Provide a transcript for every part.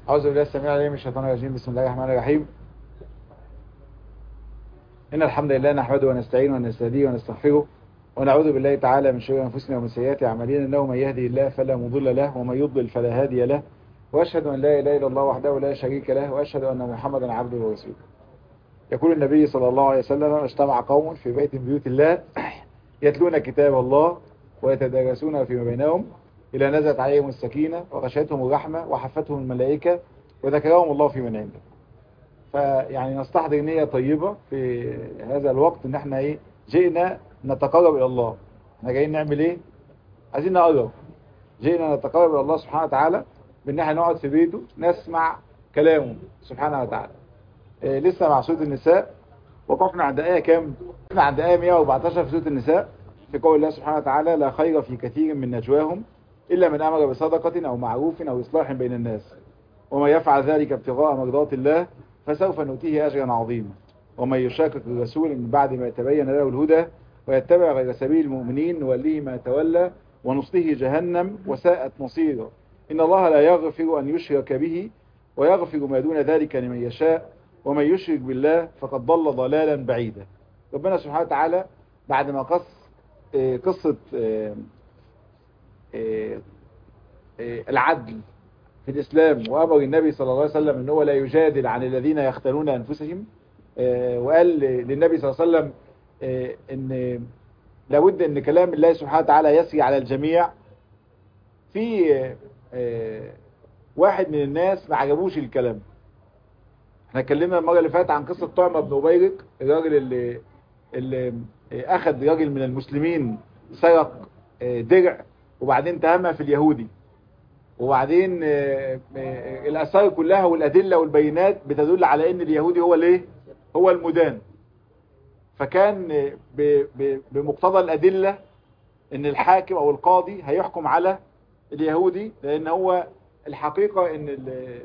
أعوذ بالله السميع العليم من الشيطان الرجيم بسم الله الرحمن الرحيم إن الحمد لله نحمده ونستعينه ونستهديه ونستغفره ونعوذ بالله تعالى من شرور أنفسنا ومن سيئات أعمالنا إنه من يهدي الله فلا مضل له ومن يضلل فلا هادي له وأشهد أن لا إله إلا الله وحده لا شريك له وأشهد أن محمدا عبده ورسوله يقول النبي صلى الله عليه وسلم اجتمع قوم في بيت من بيوت الله يتلون كتاب الله ويتدارسون فيما بينهم إلى نزلت عليهم السكينة وغشيتهم الرحمة وحفتهم الملائكة وذكرهم الله في من عنده فيعني نستحضر نية طيبة في هذا الوقت ان احنا ايه جئنا نتقرب الى الله احنا جايين نعمل ايه عايزين نقرب جئنا نتقرب الى الله سبحانه وتعالى بان احنا نقعد في بيته نسمع كلامه سبحانه وتعالى إيه لسه مع سورة النساء وقفنا عند آية كام وقفنا عند آية 114 في سورة النساء في قول الله سبحانه وتعالى لا خير في كثير من نجواهم إلا من أمر بصدقة أو معروف أو إصلاح بين الناس وما يفعل ذلك ابتغاء مرضات الله فسوف نؤتيه أجرا عظيما ومن يشاكك الرسول من بعد ما يتبين له الهدى ويتبع غير سبيل المؤمنين نوليه ما تولى ونصله جهنم وساءت مصيرا إن الله لا يغفر أن يشرك به ويغفر ما دون ذلك لمن يشاء ومن يشرك بالله فقد ضل ضلالا بعيدا ربنا سبحانه وتعالى بعد ما قص قصة العدل في الإسلام وأمر النبي صلى الله عليه وسلم أنه لا يجادل عن الذين يختلون أنفسهم وقال للنبي صلى الله عليه وسلم أن لابد أن كلام الله سبحانه وتعالى يسري على الجميع في واحد من الناس ما عجبوش الكلام احنا اتكلمنا المرة اللي فاتت عن قصة طعمة بن أبيرق الراجل اللي, اللي أخذ راجل من المسلمين سرق درع وبعدين تهمها في اليهودي وبعدين الأثار كلها والأدلة والبينات بتدل على ان اليهودي هو الايه هو المدان فكان بمقتضى الأدلة ان الحاكم او القاضي هيحكم على اليهودي لان هو الحقيقة ان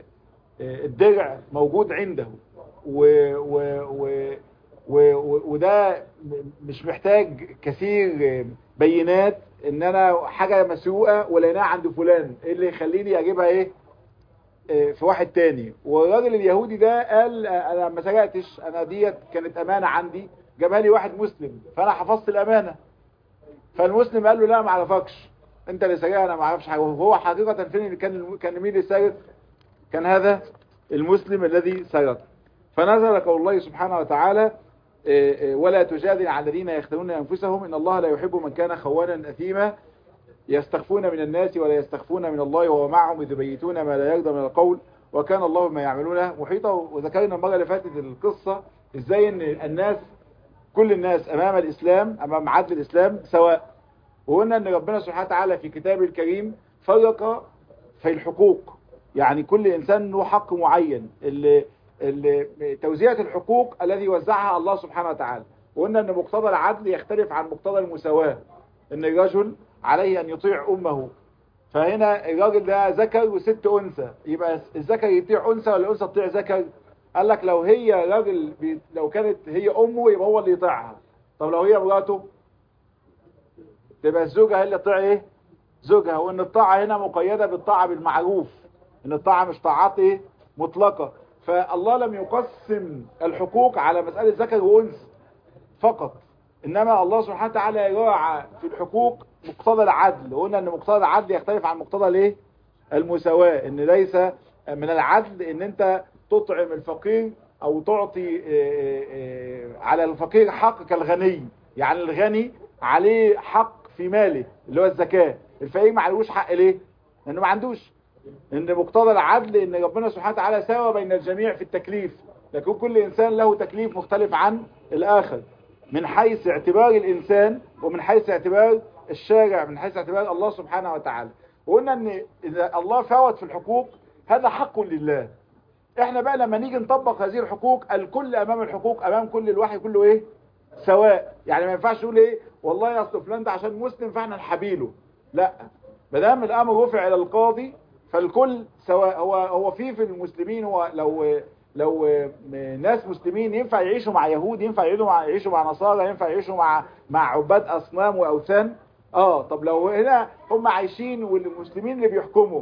الدرع موجود عنده و و و و وده مش محتاج كثير بينات ان انا حاجة مسروقة ولقيناها عند فلان ايه اللي يخليني اجيبها ايه في واحد تاني والراجل اليهودي ده قال انا ما سرقتش انا ديت كانت امانة عندي جابها لي واحد مسلم فانا حفظت الامانة فالمسلم قال له لا ما اعرفكش انت اللي سرقها انا ما اعرفش حاجه وهو حقيقة فين اللي كان كان مين اللي سرق كان هذا المسلم الذي سرق فنزل قول الله سبحانه وتعالى ولا تجادل عن الذين يختلون أنفسهم إن الله لا يحب من كان خوانا أثيما يستخفون من الناس ولا يستخفون من الله وهو معهم إذ يبيتون ما لا يرضى من القول وكان الله بما يعملونه محيطا وذكرنا المرة اللي فاتت القصة إزاي أن الناس كل الناس أمام الإسلام أمام عدل الإسلام سواء وقلنا أن ربنا سبحانه وتعالى في كتابه الكريم فرق في الحقوق يعني كل إنسان له حق معين اللي توزيعة الحقوق الذي وزعها الله سبحانه وتعالى وقلنا ان مقتضى العدل يختلف عن مقتضى المساواة ان الرجل عليه ان يطيع امه فهنا الراجل ده ذكر وست انثى يبقى الذكر يطيع انثى ولا الانثى تطيع ذكر قال لك لو هي راجل بي لو كانت هي امه يبقى هو اللي يطيعها طب لو هي مراته تبقى الزوجة هي اللي تطيع ايه زوجها وان الطاعة هنا مقيدة بالطاعة بالمعروف ان الطاعة مش طاعات ايه مطلقة فالله لم يقسم الحقوق على مسألة ذكر وأنثى فقط إنما الله سبحانه وتعالى يراعى في الحقوق مقتضى العدل وقلنا أن مقتضى العدل يختلف عن مقتضى الايه المساواة إن ليس من العدل إن أنت تطعم الفقير أو تعطي على الفقير حق كالغني يعني الغني عليه حق في ماله اللي هو الزكاة الفقير ما عليهوش حق ليه لأنه ما عندوش ان مقتضى العدل ان ربنا سبحانه وتعالى ساوى بين الجميع في التكليف لكن كل انسان له تكليف مختلف عن الاخر من حيث اعتبار الانسان ومن حيث اعتبار الشارع من حيث اعتبار الله سبحانه وتعالى وقلنا ان اذا الله فوت في الحقوق هذا حق لله احنا بقى لما نيجي نطبق هذه الحقوق الكل امام الحقوق امام كل الواحد كله ايه سواء يعني ما ينفعش تقول ايه والله يا اصل فلان ده عشان مسلم فاحنا نحابيله لا ما دام الامر رفع الى القاضي فالكل سواء هو هو في في المسلمين هو لو لو ناس مسلمين ينفع يعيشوا مع يهود ينفع يعيشوا مع يعيشوا مع نصارى ينفع يعيشوا مع مع عباد اصنام واوثان اه طب لو هنا هم عايشين والمسلمين اللي بيحكموا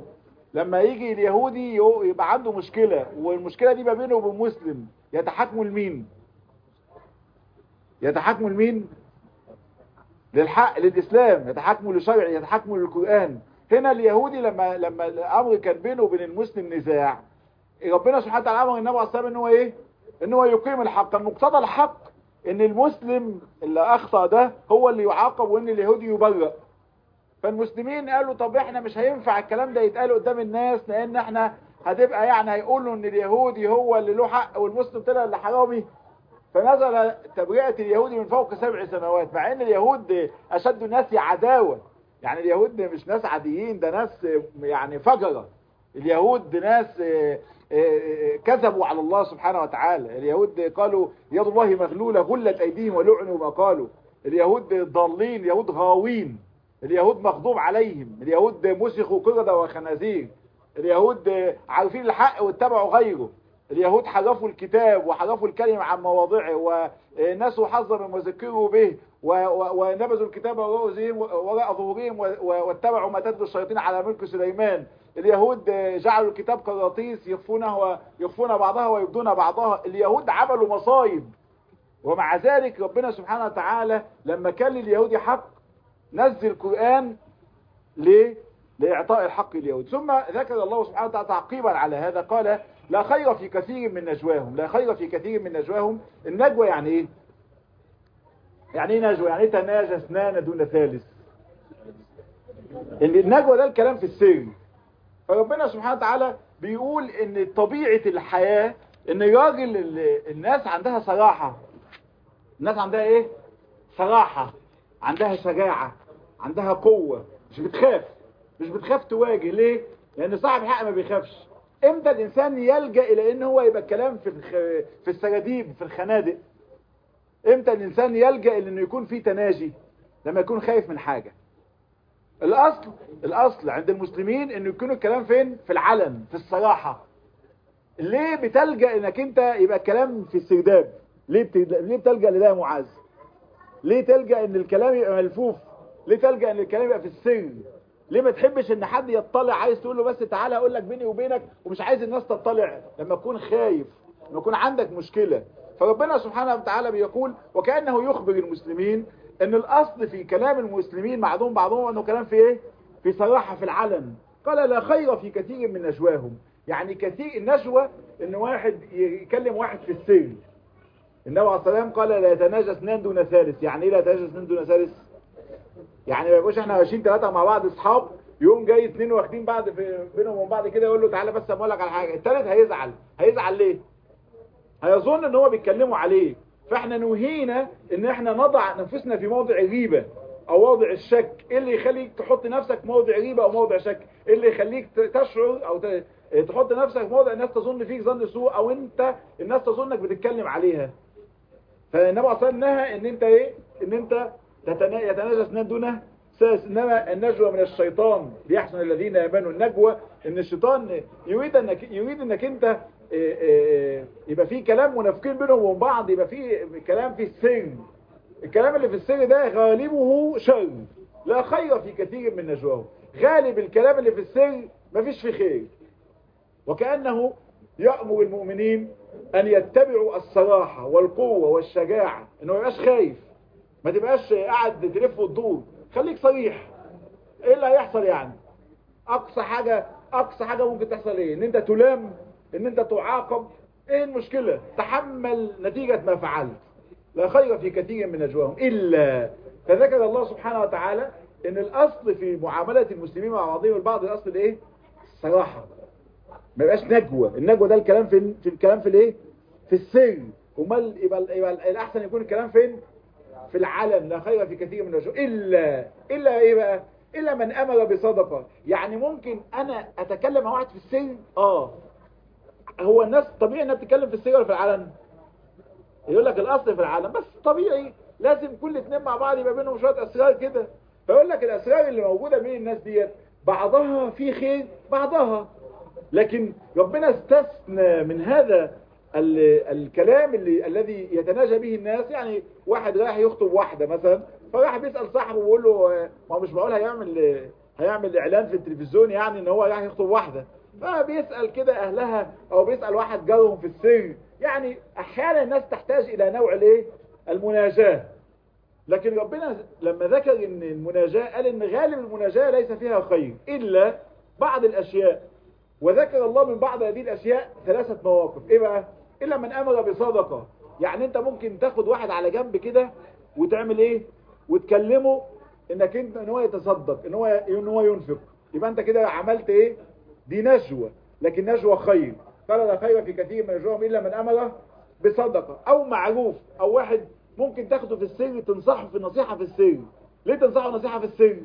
لما يجي اليهودي يبقى عنده مشكلة والمشكلة دي ما بينه وبين مسلم يتحاكموا لمين يتحاكموا لمين للحق للإسلام يتحاكموا لشرع يتحاكموا للقرآن هنا اليهودي لما لما الأمر كان بينه وبين المسلم نزاع ربنا سبحانه وتعالى امر النبي عليه الصلاه ان هو ايه ان هو يقيم الحق المقتضى الحق ان المسلم اللي اخطا ده هو اللي يعاقب وان اليهودي يبرأ فالمسلمين قالوا طب احنا مش هينفع الكلام ده يتقال قدام الناس لان احنا هتبقى يعني هيقولوا ان اليهودي هو اللي له حق والمسلم طلع اللي حرامي فنزل تبرئة اليهودي من فوق سبع سنوات مع ان اليهود اشد الناس عداوة يعني اليهود مش ناس عاديين ده ناس يعني فجرة اليهود ناس كذبوا على الله سبحانه وتعالى اليهود قالوا يد الله مغلولة غلت ايديهم ولعنوا ما قالوا اليهود ضالين اليهود غاوين اليهود مغضوب عليهم اليهود مسخوا قردة وخنازير اليهود عارفين الحق واتبعوا غيره اليهود حرفوا الكتاب وحرفوا الكلمة عن مواضعه ونسوا حظا مما ذكروا به ونبذوا الكتاب وراء ظهورهم واتبعوا ما تتلو الشياطين على ملك سليمان اليهود جعلوا الكتاب قراطيس يخفونه يخفون بعضها ويبدون بعضها اليهود عملوا مصايب ومع ذلك ربنا سبحانه وتعالى لما كان لليهود حق نزل القرآن ليه لإعطاء الحق لليهود ثم ذكر الله سبحانه وتعالى تعقيبا على هذا قال لا خير في كثير من نجواهم لا خير في كثير من نجواهم النجوى يعني ايه يعني ايه نجوى يعني ايه تناجى اثنان دون ثالث ان النجوى ده الكلام في السر فربنا سبحانه وتعالى بيقول ان طبيعة الحياة ان الراجل الناس عندها صراحة الناس عندها ايه صراحة عندها شجاعة عندها قوة مش بتخاف مش بتخاف تواجه ليه لان صاحب الحق ما بيخافش امتى الانسان يلجأ الى ان هو يبقى الكلام في في السجاديب في الخنادق امتى الانسان يلجأ الى انه يكون في تناجي لما يكون خايف من حاجة الاصل الاصل عند المسلمين انه يكون الكلام فين في العلن في الصراحة ليه بتلجأ انك انت يبقى الكلام في السرداب ليه بت... ليه بتلجأ لده يا معاذ ليه تلجأ ان الكلام يبقى ملفوف ليه تلجأ ان الكلام يبقى في السر ليه ما تحبش ان حد يطلع عايز تقول له بس تعالى اقول لك بيني وبينك ومش عايز الناس تطلع لما تكون خايف لما يكون عندك مشكلة فربنا سبحانه وتعالى بيقول وكأنه يخبر المسلمين ان الاصل في كلام المسلمين بعضهم بعضهم انه كلام في ايه في صراحة في العلن قال لا خير في كثير من نجواهم يعني كثير النجوى ان واحد يكلم واحد في السر النبي عليه السلام قال لا يتناجى اثنان دون ثالث يعني ايه لا يتناجى اثنان دون ثالث يعني ما يبقوش احنا ماشيين ثلاثه مع بعض اصحاب يوم جاي اثنين واخدين بعض في بينهم وبين بعض كده يقول له تعالى بس اقول لك على حاجه الثالث هيزعل هيزعل ليه هيظن ان هو بيتكلموا عليه فاحنا نهينا ان احنا نضع نفسنا في موضع الغيبه او موضع الشك ايه اللي يخليك تحط نفسك في موضع غيبه او موضع شك ايه اللي يخليك تشعر او تحط نفسك في موضع الناس تظن فيك ظن سوء او انت الناس تظنك بتتكلم عليها فالنبي عليه نهى ان انت ايه ان انت يتناجى اثنان دون ساس انما النجوى من الشيطان ليحسن الذين امنوا النجوى ان الشيطان يريد انك يريد انك انت يبقى في كلام منافقين بينهم وبين بعض يبقى في كلام في السر الكلام اللي في السر ده غالبه شر لا خير في كثير من نجواهم غالب الكلام اللي في السر مفيش فيه خير وكأنه يأمر المؤمنين أن يتبعوا الصراحة والقوة والشجاعة إنه ما يبقاش خايف ما تبقاش قاعد تلف وتدور خليك صريح ايه اللي هيحصل يعني اقصى حاجة اقصى حاجة ممكن تحصل ايه ان انت تلام ان انت تعاقب ايه المشكلة تحمل نتيجة ما فعلت لا خير في كثير من نجواهم الا فذكر الله سبحانه وتعالى ان الاصل في معاملة المسلمين مع بعضهم البعض الاصل ايه الصراحة ما يبقاش نجوى النجوى ده الكلام في في الكلام في الايه في السر امال يبقى, يبقى الاحسن يكون الكلام فين في العلن لا خير في كثير من الرجل إلا إلا إيه بقى إلا من أمر بصدقة يعني ممكن أنا أتكلم مع واحد في السر آه هو الناس طبيعي انها بتتكلم في السر ولا في العلن يقول لك الأصل في العلن بس طبيعي لازم كل اتنين مع بعض يبقى بينهم شوية أسرار كده فيقول لك الأسرار اللي موجودة بين الناس ديت بعضها في خير بعضها لكن ربنا استثنى من هذا الكلام اللي الذي يتناجى به الناس يعني واحد رايح يخطب واحدة مثلا فراح بيسأل صاحبه ويقول له ما هو مش معقول هيعمل هيعمل اعلان في التلفزيون يعني ان هو راح يخطب واحده فبيسال كده اهلها او بيسال واحد جارهم في السر يعني احيانا الناس تحتاج الى نوع الايه المناجاه لكن ربنا لما ذكر ان المناجاه قال ان غالب المناجاه ليس فيها خير الا بعض الاشياء وذكر الله من بعض هذه الاشياء ثلاثه مواقف ايه بقى الا من امر بصدقه يعني انت ممكن تاخد واحد على جنب كده وتعمل ايه وتكلمه انك انت ان هو يتصدق ان هو ان هو ينفق يبقى انت كده عملت ايه دي نجوى لكن نجوى خير قال لا خير في كثير من نجواهم الا من امر بصدقه او معروف او واحد ممكن تاخده في السر تنصحه في النصيحه في السر ليه تنصحه نصيحه في السر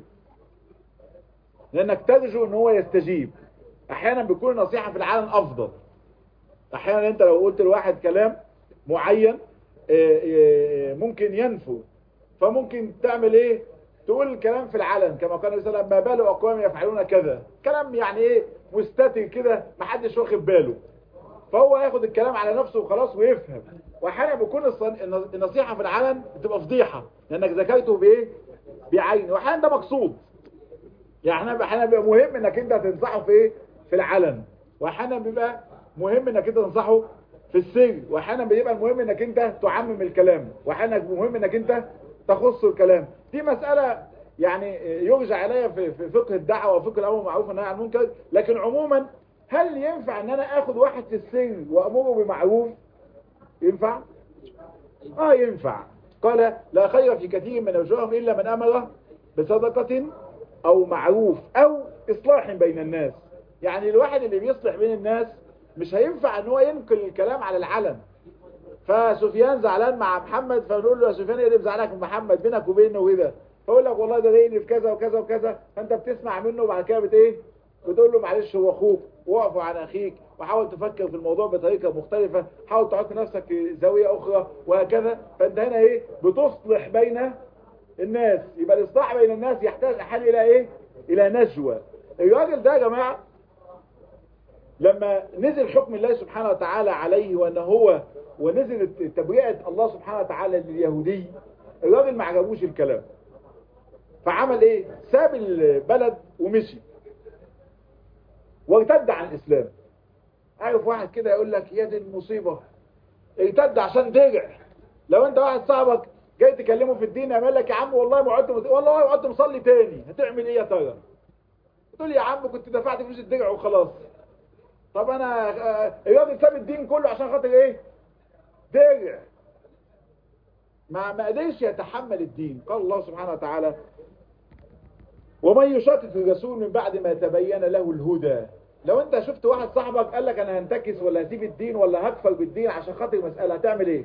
لانك ترجو ان هو يستجيب احيانا بيكون النصيحه في العالم افضل احيانا انت لو قلت لواحد كلام معين ممكن ينفو فممكن تعمل ايه تقول الكلام في العلن كما قال النبي صلى الله عليه وسلم ما بال اقوام يفعلون كذا كلام يعني ايه مستتر كده محدش واخد باله فهو ياخد الكلام على نفسه وخلاص ويفهم واحيانا بيكون النصيحه في العلن بتبقى فضيحه لانك ذكرته بايه بعين واحيانا ده مقصود يعني احيانا بيبقى مهم انك انت تنصحه في ايه في العلن واحيانا بيبقى مهم انك انت تنصحه في السر واحيانا بيبقى المهم انك انت تعمم الكلام واحيانا مهم انك انت تخص الكلام دي مسألة يعني يرجع عليها في فقه الدعوة وفقه الأمر المعروف والنهي عن المنكر لكن عموما هل ينفع ان انا اخد واحد في السر وامره بمعروف ينفع اه ينفع قال لا خير في كثير من وجوههم الا من امر بصدقة او معروف او اصلاح بين الناس يعني الواحد اللي بيصلح بين الناس مش هينفع ان هو ينقل الكلام على العلن فسفيان زعلان مع محمد فنقول له يا سفيان ايه اللي مزعلك من محمد بينك وبينه وكده فيقول لك والله ده ضايقني في كذا وكذا وكذا فانت بتسمع منه وبعد كده بت ايه بتقول له معلش هو اخوك واقفوا عن اخيك وحاول تفكر في الموضوع بطريقه مختلفه حاول تحط نفسك في زاويه اخرى وهكذا فانت هنا ايه بتصلح بين الناس يبقى الاصلاح بين الناس يحتاج حل الى ايه الى نجوى الراجل ده يا جماعه لما نزل حكم الله سبحانه وتعالى عليه وان هو ونزلت تبرئه الله سبحانه وتعالى لليهودي الراجل ما عجبوش الكلام فعمل ايه ساب البلد ومشي وارتد عن الاسلام عارف واحد كده يقول لك يا دي المصيبه ارتد عشان درع لو انت واحد صاحبك جاي تكلمه في الدين يعمل لك يا عم والله ما قعدت والله ما قعدت مصلي تاني هتعمل ايه يا ترى تقول يا عم كنت دفعت فلوس الدرع وخلاص طب انا الراجل ساب الدين كله عشان خاطر ايه درع ما ما قدرش يتحمل الدين قال الله سبحانه وتعالى ومن يشاطط الرسول من بعد ما تبين له الهدى لو انت شفت واحد صاحبك قال لك انا هنتكس ولا هسيب الدين ولا هكفر بالدين عشان خاطر مسألة هتعمل ايه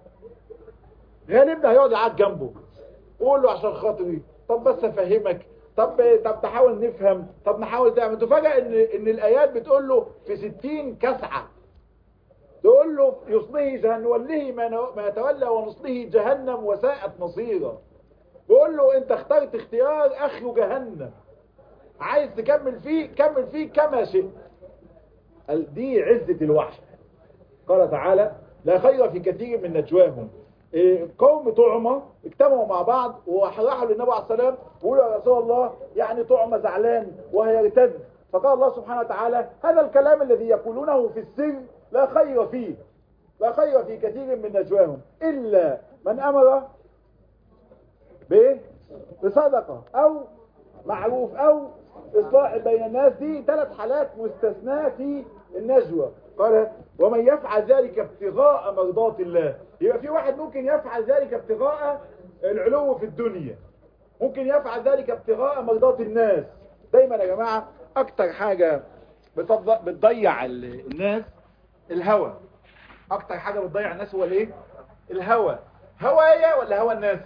غالبا هيقعد يقعد جنبه قول له عشان خاطري طب بس افهمك طب طب تحاول نفهم طب نحاول تعمل تفاجئ ان ان الايات بتقول له في 60 كسعه تقول له يصليه جهنم نوليه ما, ما يتولى ونصليه جهنم وساءت مصيرا بيقول له انت اخترت اختيار اخره جهنم عايز تكمل فيه كمل فيه كما شئت دي عزة الوحي قال تعالى لا خير في كثير من نجواهم قوم طعمة اجتمعوا مع بعض وراحوا للنبي عليه السلام وقالوا يا رسول الله يعني طعمة زعلان وهيرتد فقال الله سبحانه وتعالى هذا الكلام الذي يقولونه في السر لا خير فيه لا خير في كثير من نجواهم إلا من أمر بايه بصدقة أو معروف أو إصلاح بين الناس دي ثلاث حالات مستثناة في النجوى قال ومن يفعل ذلك ابتغاء مرضات الله يبقى في واحد ممكن يفعل ذلك ابتغاء العلو في الدنيا ممكن يفعل ذلك ابتغاء مرضات الناس دايما يا جماعة اكتر حاجة بتضيع الناس الهوى اكتر حاجة بتضيع الناس هو الايه الهوى هوايا ولا هوى الناس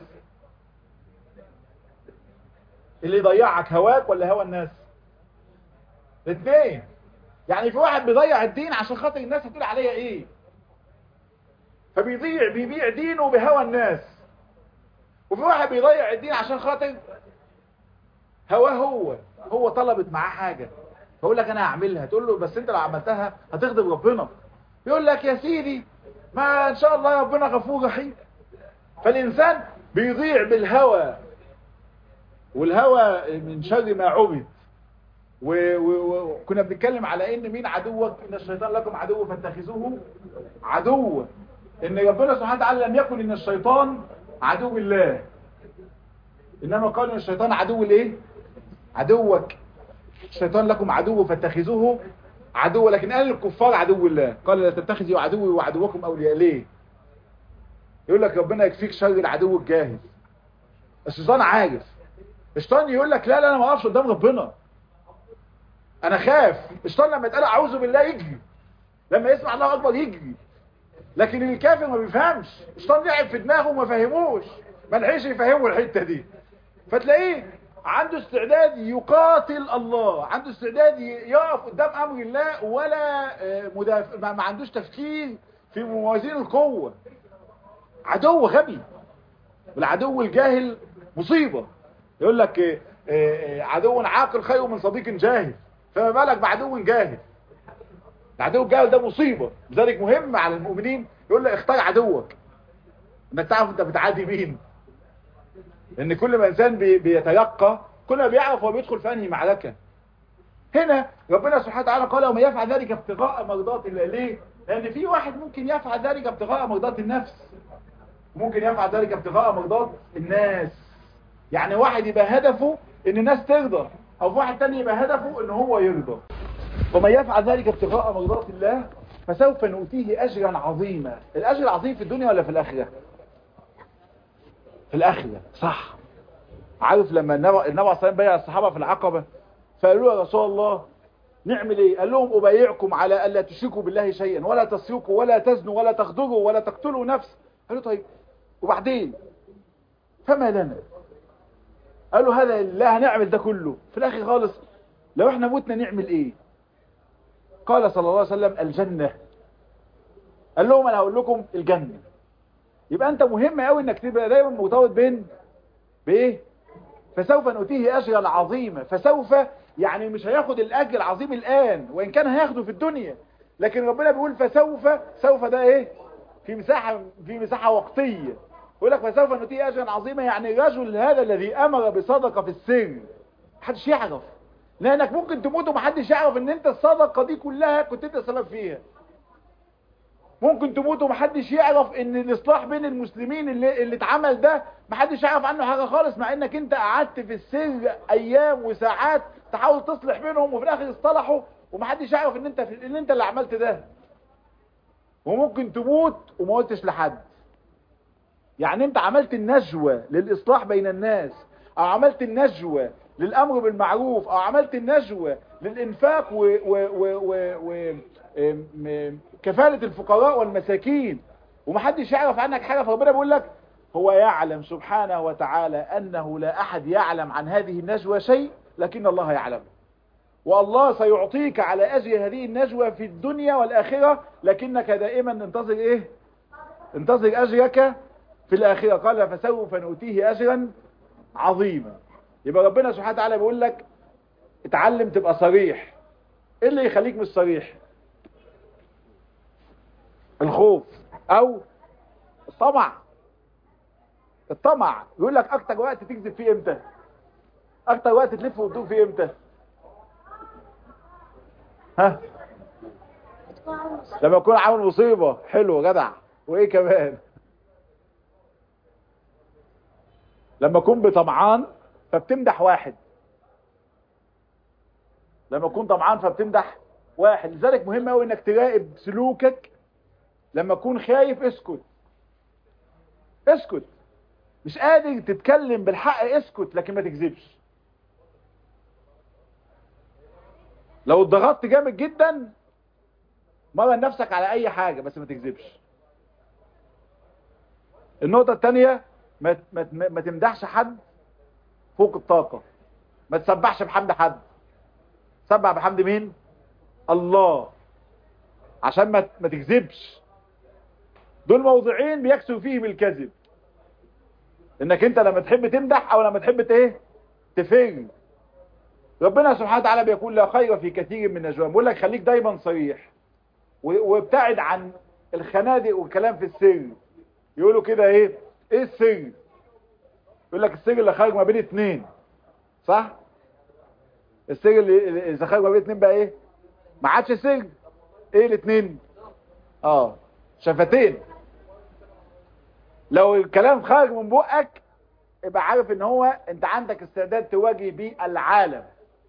اللي يضيعك هواك ولا هوى الناس الاثنين يعني في واحد بيضيع الدين عشان خاطر الناس هتقول عليا ايه فبيضيع بيبيع دينه بهوى الناس وفي واحد بيضيع الدين عشان خاطر هواه هو هو طلبت معاه حاجة فيقول لك انا هعملها تقول له بس انت لو عملتها هتغضب ربنا يقول لك يا سيدي ما ان شاء الله ربنا غفور رحيم فالانسان بيضيع بالهوى والهوى من شر ما عبد وكنا بنتكلم على ان مين عدوك ان الشيطان لكم عدو فاتخذوه عدو ان ربنا سبحانه وتعالى لم يكن ان الشيطان عدو الله انما قال ان الشيطان عدو الايه عدوك الشيطان لكم عدو فاتخذوه عدو لكن قال الكفار عدو الله قال لا تتخذوا عدوي وعدوكم اولياء ليه يقول لك ربنا يكفيك شر العدو الجاهز الشيطان عارف الشيطان يقول لك لا لا انا ما اعرفش قدام ربنا انا خاف الشيطان لما يتقال اعوذ بالله يجري لما يسمع الله اكبر يجري لكن الكافر ما بيفهمش الشيطان لعب في دماغه وما فهموش ما لحقش يفهمه الحته دي فتلاقيه عنده استعداد يقاتل الله عنده استعداد يقف قدام امر الله ولا مدافع ما عندوش تفكير في موازين القوه عدو غبي والعدو الجاهل مصيبه يقول لك عدو عاقل خير من صديق جاهل فما بالك بعدو جاهل العدو الجاهل ده مصيبة لذلك مهم على المؤمنين يقول له اختار عدوك انك تعرف انت بتعادي مين لان كل ما انسان بي بيتيقى كل ما بيعرف هو بيدخل في انهي معركة هنا ربنا سبحانه وتعالى قال وما يفعل ذلك ابتغاء مرضات الله ليه لان في واحد ممكن يفعل ذلك ابتغاء مرضات النفس ممكن يفعل ذلك ابتغاء مرضات الناس يعني واحد يبقى هدفه ان الناس ترضى او واحد تاني يبقى هدفه ان هو يرضى ومن يفعل ذلك ابتغاء مرضات الله فسوف نؤتيه اجرا عظيما الاجر العظيم في الدنيا ولا في الاخره في الاخره صح عارف لما النبي عليه الصلاه والسلام بيع الصحابه في العقبه فقالوا له يا رسول الله نعمل ايه قال لهم ابايعكم على الا تشركوا بالله شيئا ولا تسرقوا ولا تزنوا ولا تغدروا ولا تقتلوا نفس قالوا طيب وبعدين فما لنا قالوا هذا لا هنعمل ده كله في الاخر خالص لو احنا متنا نعمل ايه قال صلى الله عليه وسلم الجنة قال لهم انا هقول لكم الجنة يبقى انت مهم قوي انك تبقى دايما مرتبط بين بايه فسوف نؤتيه اجرا عظيما فسوف يعني مش هياخد الاجر العظيم الان وان كان هياخده في الدنيا لكن ربنا بيقول فسوف سوف ده ايه في مساحة في مساحة وقتية يقول لك فسوف نؤتيه اجرا عظيما يعني الرجل هذا الذي امر بصدقة في السر محدش يعرف لانك ممكن تموت ومحدش يعرف ان انت الصدقة دي كلها كنت انت السبب فيها ممكن تموت ومحدش يعرف ان الاصلاح بين المسلمين اللي, اللي اتعمل ده محدش يعرف عنه حاجة خالص مع انك انت قعدت في السر ايام وساعات تحاول تصلح بينهم وفي الاخر اصطلحوا ومحدش يعرف ان انت ان انت اللي عملت ده وممكن تموت وما قلتش لحد يعني انت عملت النجوى للاصلاح بين الناس او عملت النجوى للامر بالمعروف او عملت النجوى للانفاق و, و, و, و, و كفالة الفقراء والمساكين ومحدش يعرف عنك حاجة فربنا بيقول لك هو يعلم سبحانه وتعالى انه لا احد يعلم عن هذه النجوى شيء لكن الله يعلم والله سيعطيك على اجر هذه النجوى في الدنيا والاخرة لكنك دائما انتظر ايه انتظر اجرك في الاخرة قال فسوف نؤتيه اجرا عظيما يبقى ربنا سبحانه وتعالى بيقول لك اتعلم تبقى صريح ايه اللي يخليك مش صريح الخوف او الطمع الطمع يقول لك اكتر وقت تكذب فيه امتى اكتر وقت تلف وتدور فيه امتى ها لما يكون عامل مصيبة حلو جدع وايه كمان لما اكون بطمعان فبتمدح واحد لما اكون طمعان فبتمدح واحد لذلك مهم قوي انك تراقب سلوكك لما تكون خايف اسكت اسكت مش قادر تتكلم بالحق اسكت لكن ما تكذبش لو اتضغطت جامد جدا مرن نفسك على اي حاجة بس ما تكذبش النقطة التانية ما, ما, ما تمدحش حد فوق الطاقة ما تسبحش بحمد حد سبح بحمد مين الله عشان ما ما تكذبش دول موضوعين بيكسوا فيهم الكذب انك انت لما تحب تمدح او لما تحب ايه تفر ربنا سبحانه وتعالى بيقول لا خير في كثير من نجواهم بيقول لك خليك دايما صريح وابتعد عن الخنادق والكلام في السر يقولوا كده ايه ايه السر يقول لك السر اللي خارج ما بين اتنين صح السر اللي اللي- اذا خرج ما بين اتنين بقى ايه ما عادش سر ايه الاتنين اه شفتين لو الكلام خارج من بقك يبقى عارف ان هو انت عندك استعداد تواجه بيه العالم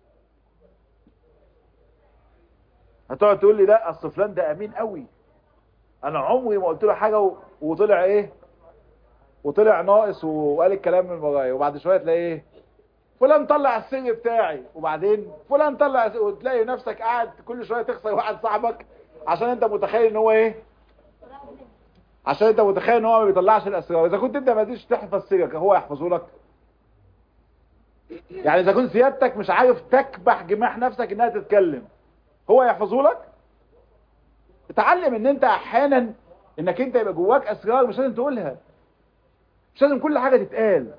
هتقعد تقول لي لا اصل فلان ده امين قوي انا عمري ما قلت له حاجه و... وطلع ايه وطلع ناقص وقال الكلام من ورايا وبعد شويه تلاقي ايه فلان طلع السر بتاعي وبعدين فلان طلع السر وتلاقي نفسك قاعد كل شويه تخسر واحد صاحبك عشان انت متخيل ان هو ايه عشان انت متخيل ان هو ما بيطلعش الاسرار اذا كنت انت ما قدرتش تحفظ سرك هو يحفظه لك يعني اذا كنت سيادتك مش عارف تكبح جماح نفسك انها تتكلم هو يحفظه لك اتعلم ان انت احيانا انك انت يبقى جواك اسرار مش لازم تقولها مش لازم كل حاجة تتقال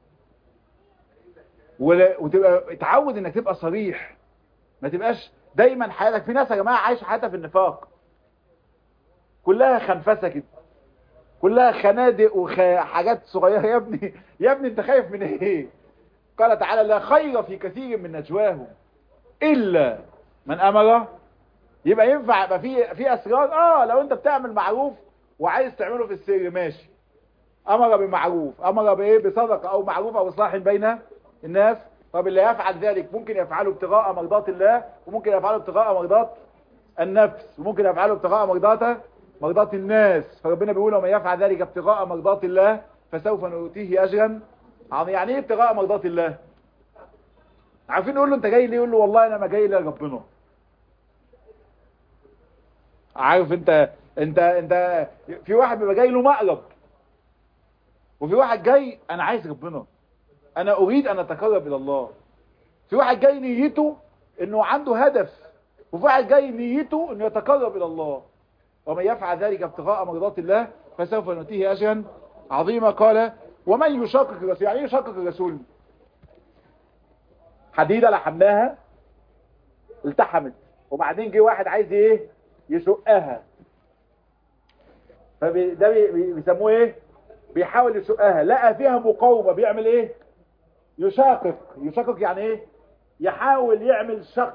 ولا- وتبقى اتعود انك تبقى صريح ما تبقاش دايما حياتك في ناس يا جماعة عايشة حياتها في النفاق كلها خنفسة كده كلها خنادق وحاجات صغيرة يا ابني يا ابني انت خايف من ايه قال تعالى لا خير في كثير من نجواهم الا من امر يبقى ينفع يبقى في في اسرار اه لو انت بتعمل معروف وعايز تعمله في السر ماشي امر بمعروف امر بايه بصدقه او معروف او اصلاح بين الناس طب اللي يفعل ذلك ممكن يفعله ابتغاء مرضات الله وممكن يفعله ابتغاء مرضات النفس وممكن يفعله ابتغاء مرضات مرضات الناس فربنا بيقول ومن يفعل ذلك ابتغاء مرضات الله فسوف نؤتيه اجرا عظيما يعني ايه ابتغاء مرضات الله عارفين نقول له انت جاي ليه يقول له والله انا ما جاي لربنا عارف انت انت انت في واحد بيبقى جاي له مقلب وفي واحد جاي انا عايز ربنا انا اريد ان اتقرب الى الله في واحد جاي نيته انه عنده هدف وفي واحد جاي نيته انه يتقرب الى الله ومن يفعل ذلك ابتغاء مرضات الله فسوف نؤتيه اجرا عظيما قال ومن يشاقق الرسول يعني ايه يشاقق الرسول حديده لحمناها التحمت وبعدين جه واحد عايز ايه يشقها فده بيسموه ايه بيحاول يشقها لقى فيها مقاومة بيعمل ايه يشاقق يشاقق يعني ايه يحاول يعمل شق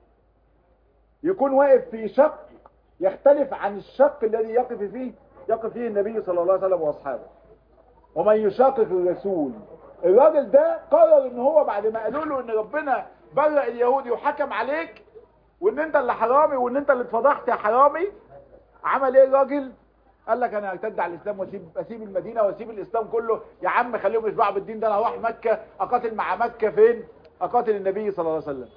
يكون واقف في شق يختلف عن الشق الذي يقف فيه يقف فيه النبي صلى الله عليه وسلم واصحابه ومن يشاقق الرسول الراجل ده قرر ان هو بعد ما قالوا له ان ربنا برأ اليهودي وحكم عليك وان انت اللي حرامي وان انت اللي اتفضحت يا حرامي عمل ايه الراجل قال لك انا هرتد على الاسلام واسيب اسيب المدينه واسيب الاسلام كله يا عم خليهم يشبعوا بالدين ده انا هروح مكه اقاتل مع مكه فين اقاتل النبي صلى الله عليه وسلم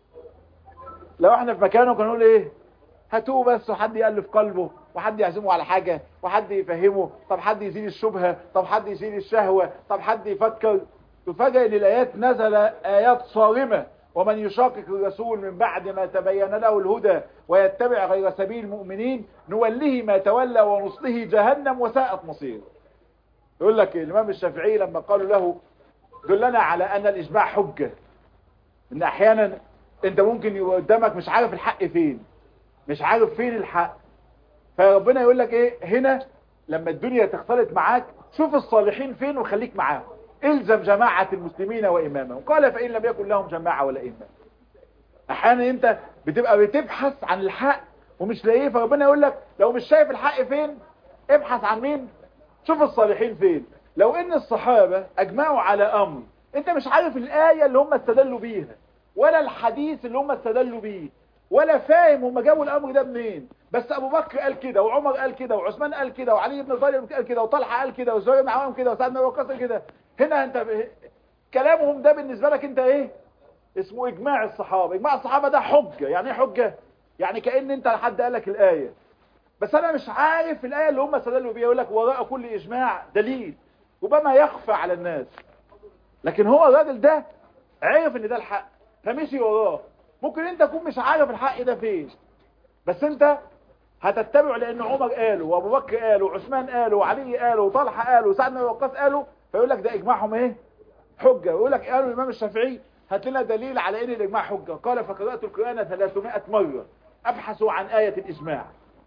لو احنا في مكانه كنا نقول ايه هاتوه بس وحد يألف قلبه وحد يعزمه على حاجة وحد يفهمه طب حد يزيل الشبهة طب حد يزيل الشهوة طب حد يفكر تفاجئ ان الايات نزل ايات صارمة ومن يشاقق الرسول من بعد ما تبين له الهدى ويتبع غير سبيل المؤمنين نوله ما تولى ونصله جهنم وساءت مصير يقول لك الامام الشافعي لما قالوا له دلنا على ان الاجماع حجة ان احيانا انت ممكن يبقى قدامك مش عارف الحق فين مش عارف فين الحق فربنا يقول لك ايه هنا لما الدنيا تختلط معاك شوف الصالحين فين وخليك معاهم الزم جماعة المسلمين وإمامهم قال فإن لم يكن لهم جماعة ولا إمام أحيانا أنت بتبقى بتبحث عن الحق ومش لاقيه فربنا يقول لك لو مش شايف الحق فين ابحث عن مين شوف الصالحين فين لو ان الصحابة اجمعوا على امر انت مش عارف الآية اللي هم استدلوا بيها ولا الحديث اللي هم استدلوا بيه ولا فاهم هم جابوا الامر ده منين بس ابو بكر قال كده وعمر قال كده وعثمان قال كده وعلي بن طالب قال كده وطلحه قال كده وزهير بن عوام كده وسعد بن وقاص قال كده هنا انت ب... كلامهم ده بالنسبه لك انت ايه اسمه اجماع الصحابه اجماع الصحابه ده حجه يعني ايه حجه يعني كأن انت حد قال لك الايه بس انا مش عارف الايه اللي هم استدلوا بيها يقول لك وراء كل اجماع دليل ربما يخفى على الناس لكن هو الراجل ده عرف ان ده الحق فمشي وراه ممكن انت تكون مش عارف الحق ده فين بس انت هتتبع لان عمر قالوا وابو بكر قالوا وعثمان قالوا وعلي قالوا وطلحه قالوا وسعد بن وقاص قالوا فيقول لك ده اجماعهم ايه حجه ويقول لك قالوا الامام الشافعي هات لنا دليل على ان الاجماع حجه قال فقرات القران 300 مره ابحثوا عن ايه الاجماع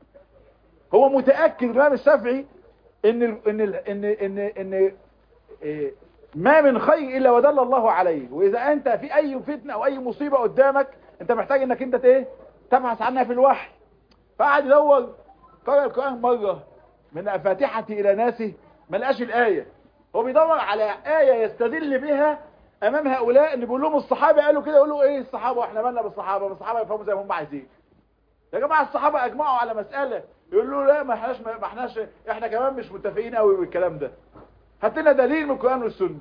هو متاكد الامام الشافعي ان ال ان ال ان ان ان إيه ما من خير الا ودل الله عليه واذا انت في اي فتنه او اي مصيبه قدامك انت محتاج انك انت ايه تبحث عنها في الوحي فقعد يدور قرأ القرآن مرة من فاتحته إلى ناسه ما لقاش الآية هو بيدور على آية يستدل بها أمام هؤلاء اللي بيقول لهم الصحابة قالوا كده يقولوا إيه الصحابة وإحنا مالنا بالصحابة الصحابة يفهموا زي ما هم عايزين يا جماعة الصحابة أجمعوا على مسألة يقولوا لا ما احناش ما احناش احنا كمان مش متفقين قوي بالكلام ده هات لنا دليل من القرآن والسنة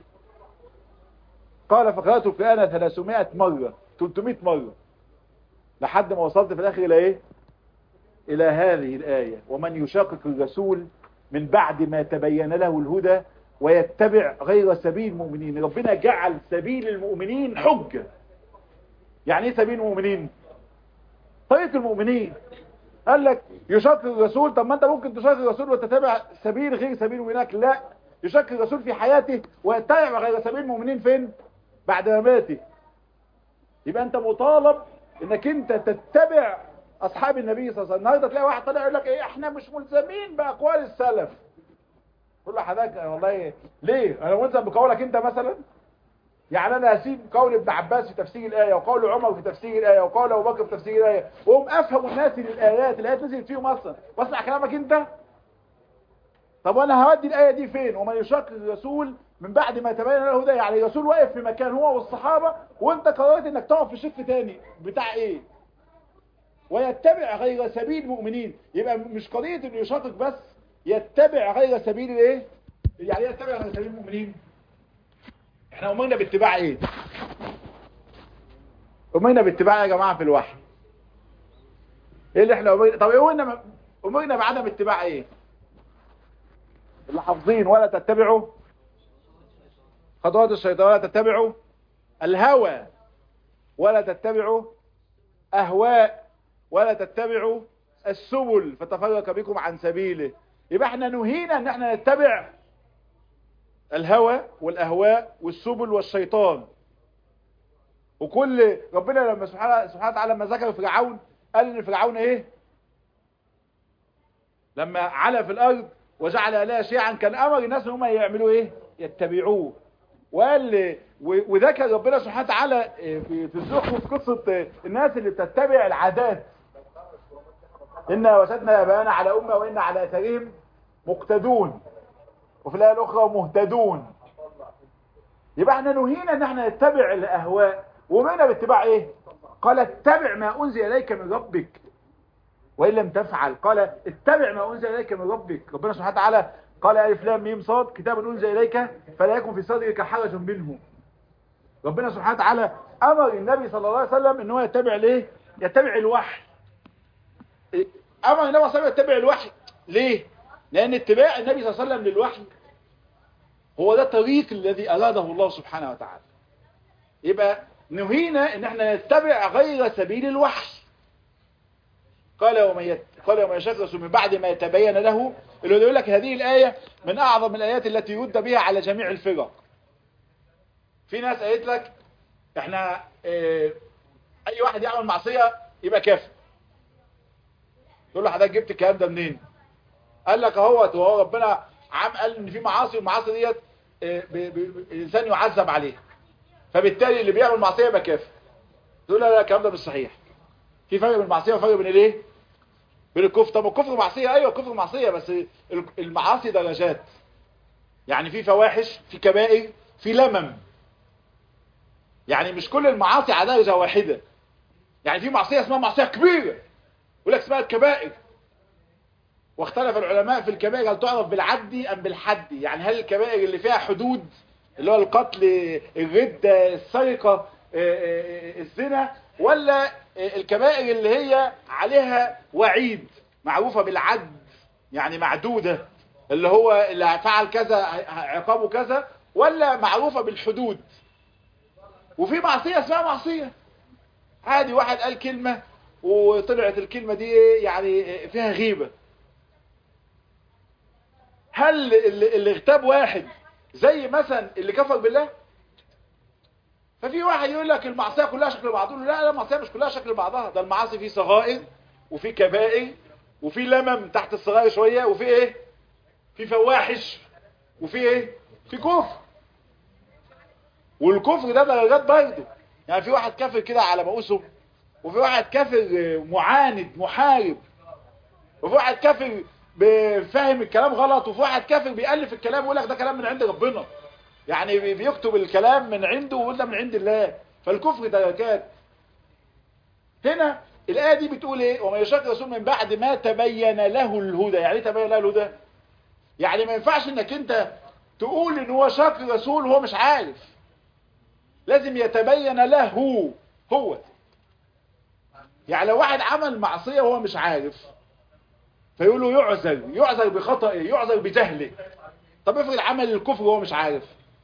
قال فقرأت القرآن 300 مرة 300 مرة لحد ما وصلت في الآخر إلى إيه إلى هذه الآية ومن يشاقق الرسول من بعد ما تبين له الهدى ويتبع غير سبيل المؤمنين ربنا جعل سبيل المؤمنين حجة يعني ايه سبيل المؤمنين طريقة المؤمنين قال لك يشاقق الرسول طب ما انت ممكن تشاقق الرسول وتتبع سبيل غير سبيل المؤمنين لا يشاقق الرسول في حياته ويتبع غير سبيل المؤمنين فين بعد مماته يبقى انت مطالب انك انت تتبع اصحاب النبي صلى الله عليه وسلم النهارده تلاقي واحد طالع يقول لك ايه احنا مش ملزمين باقوال السلف تقول له حضرتك والله ليه انا ملزم بقولك انت مثلا يعني انا هسيب قول ابن عباس في تفسير الايه وقول عمر في تفسير الايه وقول ابو بكر في تفسير الايه وهم افهم الناس للايات الايات نزلت فيهم اصلا واسمع كلامك انت طب وانا هودي الايه دي فين ومن يشاقق الرسول من بعد ما تبين له الهدى يعني الرسول واقف في مكان هو والصحابه وانت قررت انك تقف في شق تاني بتاع ايه ويتبع غير سبيل المؤمنين يبقى مش قضية انه يشاقق بس يتبع غير سبيل الايه يعني يتبع غير سبيل المؤمنين احنا امرنا باتباع ايه امرنا باتباع يا جماعة في الوحي ايه اللي احنا امرنا طب امرنا امرنا بعدم اتباع ايه اللي حافظين ولا تتبعوا خطوات الشيطان ولا تتبعوا الهوى ولا تتبعوا اهواء ولا تتبعوا السبل فتفرق بكم عن سبيله يبقى احنا نهينا ان احنا نتبع الهوى والاهواء والسبل والشيطان وكل ربنا لما سبحانه سبحانه وتعالى لما ذكر فرعون قال ان فرعون ايه لما علا في الارض وجعل لها شيعا كان امر الناس ان هم يعملوا ايه يتبعوه وقال وذكر ربنا سبحانه وتعالى في في الزخرف قصه الناس اللي بتتبع العادات إنا وجدنا آباءنا على أمة وإنا على أثرهم مقتدون وفي الآية الأخرى مهتدون يبقى احنا نهينا ان احنا نتبع الأهواء ومنا باتباع ايه قال اتبع ما أنزل إليك من ربك وإن لم تفعل قال اتبع ما أنزل إليك من ربك ربنا سبحانه وتعالى قال ألف لام ميم صاد كتاب أنزل إليك فلا يكن في صدرك حرج منه ربنا سبحانه وتعالى أمر النبي صلى الله عليه وسلم ان هو يتبع ليه يتبع الوحي أمر النبي صلى الله عليه وسلم يتبع الوحي ليه لأن اتباع النبي صلى الله عليه وسلم للوحي هو ده الطريق الذي أراده الله سبحانه وتعالى يبقى نهينا ان احنا نتبع غير سبيل الوحي قال ومن يت... قال ومن يشخص من بعد ما يتبين له اللي يقول لك هذه الآية من أعظم الآيات التي يد بها على جميع الفرق في ناس قالت لك احنا اه اي واحد يعمل معصية يبقى كافر تقول له حضرتك جبت الكلام ده منين قال لك اهوت وهو ربنا عام قال ان في معاصي والمعاصي ديت اه الانسان يعذب عليها فبالتالي اللي بيعمل معصية يبقى كافر تقول لا لا الكلام ده مش صحيح في فرق بين المعصية وفرق بين الايه بين الكفر طب الكفر معصية ايوه الكفر معصية بس المعاصي درجات يعني في فواحش في كبائر في لمم يعني مش كل المعاصي على درجة واحدة يعني في معصية اسمها معصية كبيرة يقول لك اسمها الكبائر واختلف العلماء في الكبائر هل تعرف بالعد ام بالحد يعني هل الكبائر اللي فيها حدود اللي هو القتل الردة السرقة الزنا ولا الكبائر اللي هي عليها وعيد معروفة بالعد يعني معدودة اللي هو اللي فعل كذا عقابه كذا ولا معروفة بالحدود وفي معصية اسمها معصية عادي واحد قال كلمة وطلعت الكلمة دي يعني فيها غيبة هل اللي اغتاب واحد زي مثلا اللي كفر بالله ففي واحد يقول لك المعصية كلها شكل بعضها لا لا المعصية مش كلها شكل بعضها ده المعاصي فيه صغائر وفي كبائر وفي لمم تحت الصغائر شوية وفي ايه في فواحش وفي ايه في كفر والكفر ده درجات برضه يعني في واحد كافر كده على مقوسه وفي واحد كافر معاند محارب وفي واحد كافر فاهم الكلام غلط وفي واحد كافر بيألف الكلام ويقول لك ده كلام من عند ربنا يعني بيكتب الكلام من عنده ويقول ده من عند الله فالكفر درجات هنا الآية دي بتقول ايه وما يشاق رسول من بعد ما تبين له الهدى يعني ايه تبين له الهدى يعني ما ينفعش انك انت تقول ان هو شاق رسول وهو مش عارف لازم يتبين له هو يعني لو واحد عمل معصية وهو مش عارف فيقول له يعذر يعذر بخطأه يعذر بجهله طب افرض عمل الكفر وهو مش عارف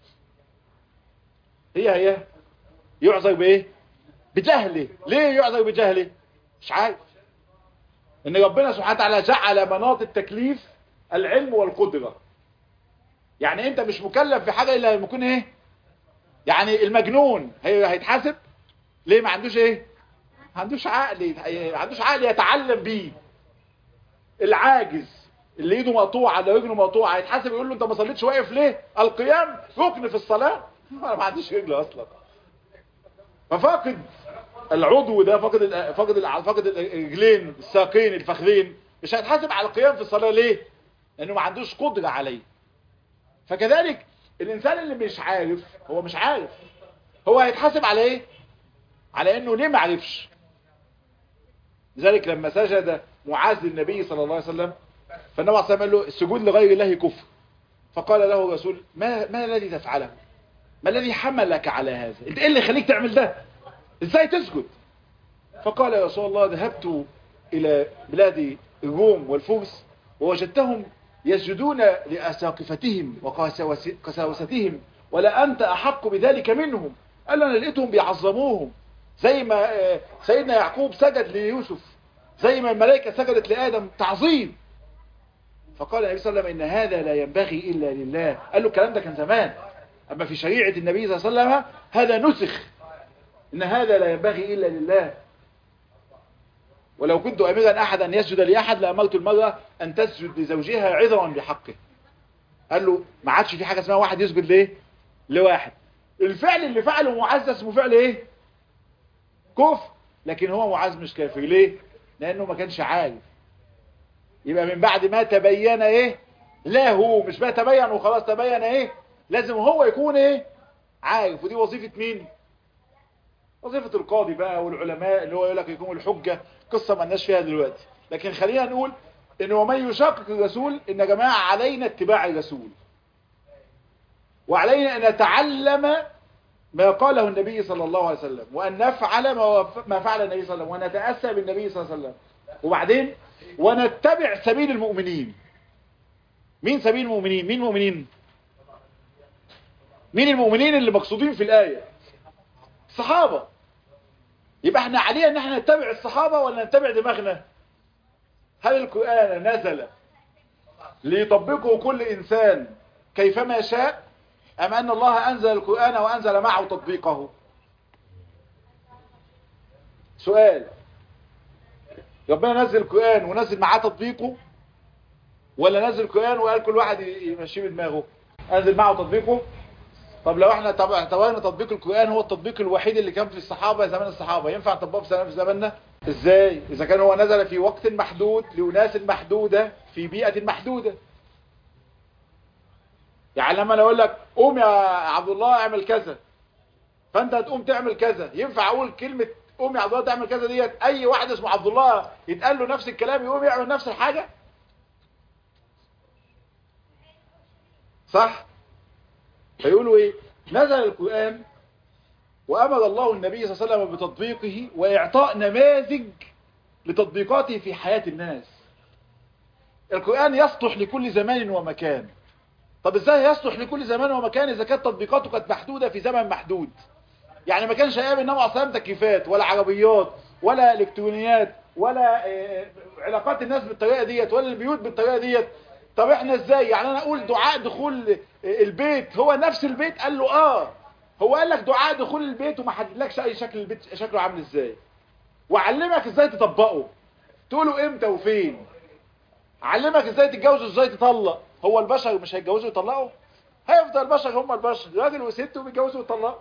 هي هي يعذر بايه بجهله ليه يعذر بجهله مش عارف ان ربنا سبحانه وتعالى جعل مناط التكليف العلم والقدرة يعني انت مش مكلف في حاجة الا لما يكون ايه يعني المجنون هيتحاسب ليه ما عندوش ايه ما عندوش عقل ما عندوش عقل يتعلم بيه العاجز اللي ايده مقطوعه اللي رجله مقطوعه هيتحاسب يقول له انت ما صليتش واقف ليه القيام ركن في الصلاه ما عنديش رجل اصلا ففاقد العضو ده فاقد ال فاقد ال فاقد الرجلين الساقين الفخذين مش هيتحاسب على القيام في الصلاه ليه لانه ما عندوش قدره عليه فكذلك الانسان اللي مش عارف هو مش عارف هو هيتحاسب على ايه على انه ليه ما عرفش لذلك لما سجد معاذ للنبي صلى الله عليه وسلم فالنبي عليه قال له السجود لغير الله كفر فقال له الرسول ما ما الذي تفعله ما الذي حملك على هذا انت ايه اللي يخليك تعمل ده ازاي تسجد فقال يا رسول الله ذهبت الى بلاد الروم والفرس ووجدتهم يسجدون لأساقفتهم وقساوستهم ولا أنت أحق بذلك منهم قال أنا لقيتهم بيعظموهم زي ما سيدنا يعقوب سجد ليوسف زي ما الملائكة سجدت لآدم تعظيم فقال النبي صلى الله عليه وسلم إن هذا لا ينبغي إلا لله قال له الكلام ده كان زمان أما في شريعة النبي صلى الله عليه وسلم هذا نسخ إن هذا لا ينبغي إلا لله ولو كنت أميرا أحد أن يسجد لأحد لأمرت المرأة أن تسجد لزوجها عذرا بحقه قال له ما عادش في حاجة اسمها واحد يسجد ليه لواحد الفعل اللي فعله معز اسمه فعل ايه كفر لكن هو معز مش كافر ليه لأنه ما كانش عارف يبقى من بعد ما تبين ايه لا هو مش ما تبين وخلاص تبين ايه لازم هو يكون ايه عارف ودي وظيفة مين وظيفة القاضي بقى والعلماء اللي هو يقول لك يكون الحجة قصة ما لناش فيها دلوقتي لكن خلينا نقول ان ومن يشاقق الرسول ان يا جماعة علينا اتباع الرسول وعلينا ان نتعلم ما قاله النبي صلى الله عليه وسلم وان نفعل ما فعل النبي صلى الله عليه وسلم ونتأسى بالنبي صلى الله عليه وسلم وبعدين ونتبع سبيل المؤمنين مين سبيل المؤمنين مين المؤمنين مين المؤمنين اللي مقصودين في الآية الصحابة يبقى احنا علينا ان احنا نتبع الصحابة ولا نتبع دماغنا هل القرآن نزل ليطبقه كل انسان كيفما شاء ام ان الله انزل القرآن وانزل معه تطبيقه سؤال ربنا نزل القرآن ونزل معاه تطبيقه ولا نزل القرآن وقال كل واحد يمشيه بدماغه انزل معه تطبيقه طب لو احنا اعتبرنا تطبيق القرآن هو التطبيق الوحيد اللي كان في الصحابة زمان الصحابة ينفع نطبقه في زمان في زماننا ازاي اذا كان هو نزل في وقت محدود لأناس محدودة في بيئة محدودة يعني لما انا اقول لك قوم يا عبد الله اعمل كذا فانت هتقوم تعمل كذا ينفع اقول كلمة قوم يا عبد الله تعمل كذا ديت اي واحد اسمه عبد الله يتقال له نفس الكلام يقوم يعمل نفس الحاجة صح فيقولوا ايه نزل القرآن وأمر الله النبي صلى الله عليه وسلم بتطبيقه وإعطاء نماذج لتطبيقاته في حياة الناس القرآن يصلح لكل زمان ومكان طب ازاي يصلح لكل زمان ومكان إذا كانت تطبيقاته كانت محدودة في زمن محدود يعني ما كانش أيام النبي عليه الصلاة تكييفات ولا عربيات ولا إلكترونيات ولا علاقات الناس بالطريقة ديت ولا البيوت بالطريقة ديت طب احنا ازاي يعني انا اقول دعاء دخول البيت هو نفس البيت قال له اه هو قال لك دعاء دخول البيت وما حددلكش اي شكل البيت شكله عامل ازاي وعلمك ازاي تطبقه تقوله امتى وفين علمك ازاي تتجوز وازاي تطلق هو البشر مش هيتجوزوا يطلقوا هيفضل البشر هم البشر راجل وست وبيتجوزوا ويطلقوا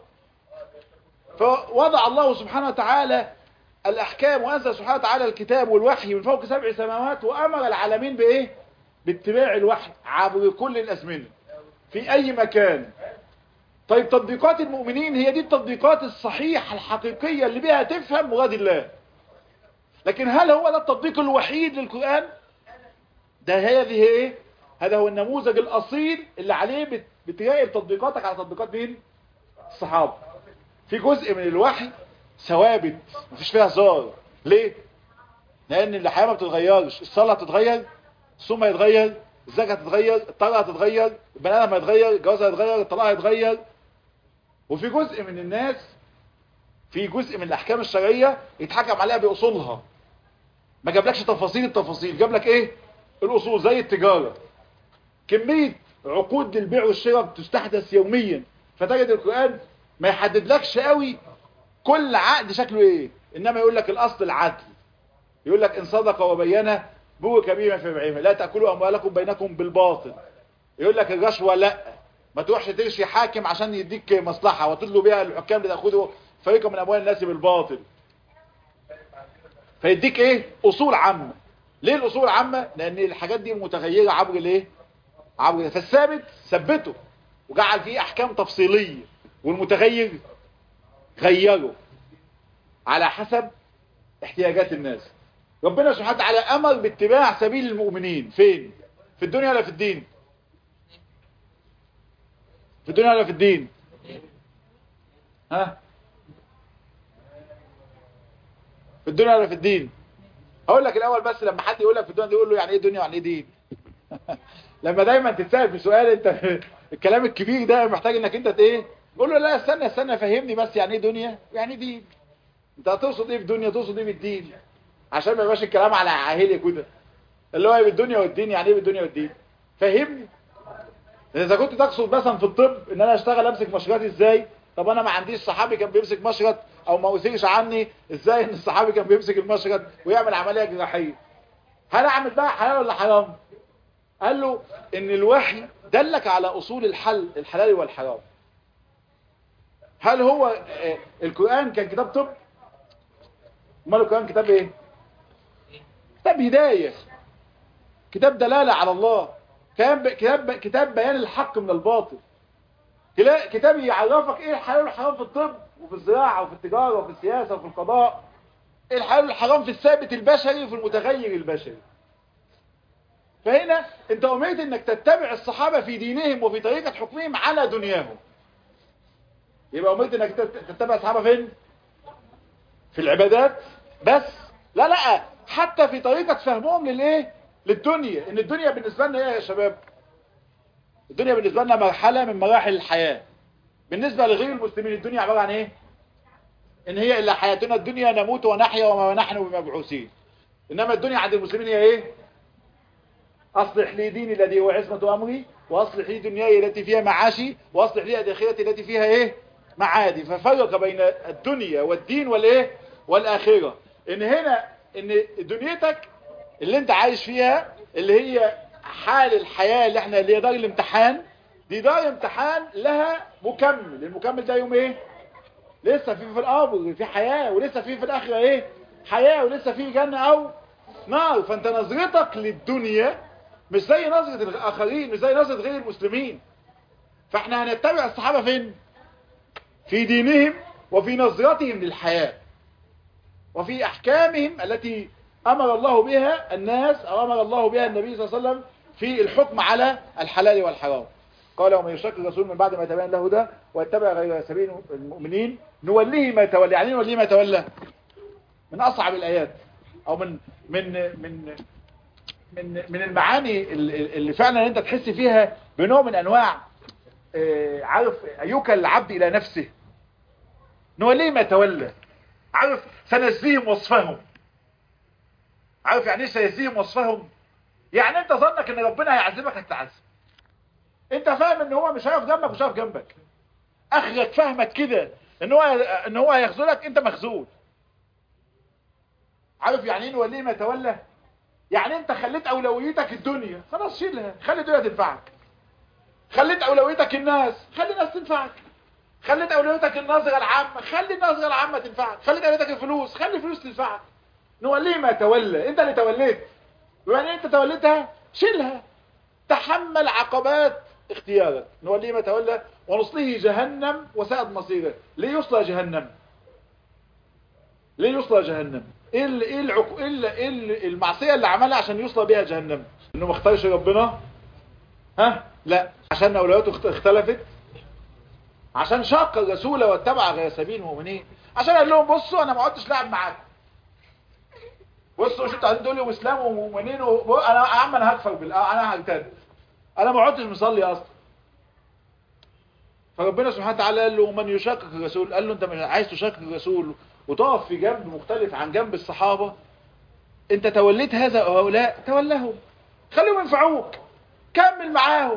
فوضع الله سبحانه وتعالى الأحكام وأنزل سبحانه وتعالى الكتاب والوحي من فوق سبع سماوات وأمر العالمين بإيه؟ باتباع الوحي عبر كل الأزمنة في أي مكان طيب تطبيقات المؤمنين هي دي التطبيقات الصحيحة الحقيقية اللي بها تفهم مراد الله لكن هل هو ده التطبيق الوحيد للقرآن ده هذه ايه هذا هو النموذج الأصيل اللي عليه بتراقب تطبيقاتك على تطبيقات مين الصحابة في جزء من الوحي ثوابت مفيش فيها هزار ليه لان الحياه ما بتتغيرش الصلاه هتتغير الصوم هيتغير الزكاه هتتغير الطلعه هتتغير البني ادم هيتغير الجواز هيتغير الطلاق هيتغير وفي جزء من الناس في جزء من الاحكام الشرعيه يتحكم عليها باصولها ما جابلكش تفاصيل التفاصيل جاب لك ايه الاصول زي التجاره كميه عقود للبيع والشراء بتستحدث يوميا فتجد القران ما يحددلكش قوي كل عقد شكله ايه انما يقول لك الاصل العدل يقول لك ان صدق وبين بورك بما في بعيمه لا تاكلوا اموالكم بينكم بالباطل يقول لك الرشوه لا ما تروحش ترشي حاكم عشان يديك مصلحه وتطلب بيها الحكام لتاخذوا فريقا من اموال الناس بالباطل فيديك ايه اصول عامه ليه الاصول العامه لان الحاجات دي متغيره عبر الايه عبر فالثابت ثبته وجعل فيه احكام تفصيليه والمتغير غيره على حسب احتياجات الناس ربنا سبحانه وتعالى امر باتباع سبيل المؤمنين فين في الدنيا ولا في الدين في الدنيا ولا في الدين ها في الدنيا ولا في الدين هقول لك الاول بس لما حد يقول لك في الدنيا دي يقول له يعني ايه دنيا ويعني ايه دين لما دايما تتسال في سؤال انت الكلام الكبير ده محتاج انك انت ايه قول له لا استنى استنى فهمني بس يعني ايه دنيا يعني دين انت هتقصد ايه في دنيا تقصد ايه بالدين عشان ما يبقاش الكلام على عاهلي كده اللي هو بالدنيا والدين يعني ايه بالدنيا والدين فهمني اذا كنت تقصد مثلا في الطب ان انا اشتغل امسك مشرط ازاي طب انا ما عنديش صحابي كان بيمسك مشرط او ما اثيرش عني ازاي ان الصحابي كان بيمسك المشرط ويعمل عمليه جراحيه هل اعمل بقى حلال ولا حرام قال له ان الوحي دلك على اصول الحل الحلال والحرام هل هو القرآن كان كتاب طب امال القرآن كتاب ايه كتاب هداية كتاب دلالة على الله كتاب كتاب كتاب بيان الحق من الباطل كتاب يعرفك ايه الحلال والحرام في الطب وفي الزراعة وفي التجارة وفي السياسة وفي القضاء ايه الحلال والحرام في الثابت البشري وفي المتغير البشري فهنا انت امرت انك تتبع الصحابة في دينهم وفي طريقة حكمهم على دنياهم يبقى امرت انك تتبع الصحابة فين في العبادات بس لا لا حتى في طريقة فهمهم للايه للدنيا ان الدنيا بالنسبة لنا ايه يا شباب الدنيا بالنسبة لنا مرحلة من مراحل الحياة بالنسبة لغير المسلمين الدنيا عبارة عن ايه ان هي الا حياتنا الدنيا نموت ونحيا وما نحن بمبعوثين انما الدنيا عند المسلمين هي ايه اصلح لي ديني الذي هو عصمة امري واصلح لي دنياي التي فيها معاشي واصلح لي اخرتي التي فيها ايه معادي ففرق بين الدنيا والدين والايه والاخره ان هنا ان دنيتك اللي انت عايش فيها اللي هي حال الحياة اللي احنا اللي هي دار الامتحان دي دار امتحان لها مكمل المكمل ده يوم ايه لسه في في القبر في حياة ولسه في في الاخره ايه حياة ولسه في جنة او نار فانت نظرتك للدنيا مش زي نظرة الاخرين مش زي نظرة غير المسلمين فاحنا هنتبع الصحابة فين في دينهم وفي نظرتهم للحياة وفي احكامهم التي امر الله بها الناس او امر الله بها النبي صلى الله عليه وسلم في الحكم على الحلال والحرام قال ومن يشرك الرسول من بعد ما يتبين له ده واتبع غير سبيل المؤمنين نوليه ما تولى يعني نوليه ما تولى من اصعب الايات او من من من من من المعاني اللي فعلا انت تحس فيها بنوع من انواع عارف يوكل العبد الى نفسه نوليه ما تولى عارف سنزيهم وصفهم عارف يعني ايه سيزيهم وصفهم يعني انت ظنك ان ربنا هيعذبك هتتعذب انت فاهم ان هو مش هيقف جنبك مش هيقف جنبك اخرك فهمك كده ان هو ان هو هيخذلك انت مخذول عارف يعني ايه نوليه ما تولى يعني انت خليت اولويتك الدنيا خلاص شيلها خلي الدنيا تنفعك خليت اولويتك الناس خلي الناس تنفعك خليت اولويتك النظره العامه خلي النظره العامه تنفعك خليت اولويتك الفلوس خلي الفلوس تنفعك نوليه ما تولى انت اللي توليت يعني انت توليتها شيلها تحمل عقبات اختيارك نوليه ما تولى ونصليه جهنم وساءت مصيره ليه يصلى جهنم ليه يصلى جهنم ايه ال ايه العق... ايه, ال... إيه ال... المعصيه اللي عملها عشان يصلى بيها جهنم انه ما اختارش ربنا ها لا عشان اولوياته اختلفت عشان شاق الرسول واتبع غير سبيل المؤمنين عشان قال لهم بصوا انا ما عدتش لاعب معاكم بصوا مش انتوا عايزين تقولوا اسلام ومؤمنين و... انا يا عم انا هكفر بال انا هرتد انا ما عدتش مصلي اصلا فربنا سبحانه وتعالى قال له من يشاقق الرسول قال له انت مش عايز تشاقق الرسول وتقف في جنب مختلف عن جنب الصحابة انت توليت هذا هؤلاء تولهم خليهم ينفعوك كمل معاهم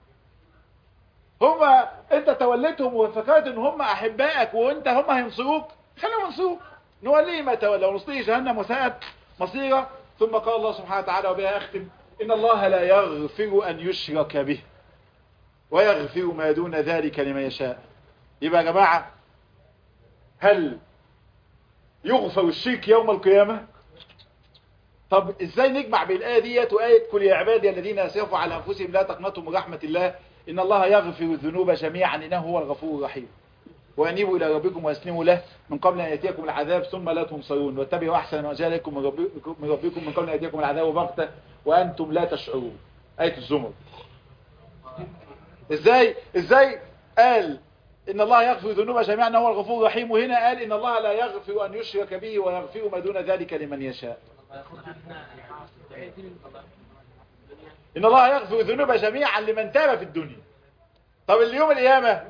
هما انت توليتهم وفكرت ان هم احبائك وانت هم هينصروك خليهم ينصروك نوليه ما تولى ونصليه جهنم وساءت مصيره ثم قال الله سبحانه وتعالى وبها اختم ان الله لا يغفر ان يشرك به ويغفر ما دون ذلك لمن يشاء يبقى يا جماعة هل يغفر الشرك يوم القيامة طب ازاي نجمع بين الآية ديت وآية كل يا عبادي الذين اسرفوا على أنفسهم لا تقنطوا من رحمة الله إن الله يغفر الذنوب جميعا إنه هو الغفور الرحيم وأنيبوا إلى ربكم وأسلموا له من قبل أن يأتيكم العذاب ثم لا تنصرون واتبعوا أحسن ما جاء لكم من ربكم من قبل أن يأتيكم العذاب بغتة وأنتم لا تشعرون آية الزمر ازاي ازاي قال ان الله يغفر الذنوب جميعا هو الغفور الرحيم وهنا قال ان الله لا يغفر ان يشرك به ويغفر ما دون ذلك لمن يشاء ان الله يغفر الذنوب جميعا لمن تاب في الدنيا طب اليوم القيامه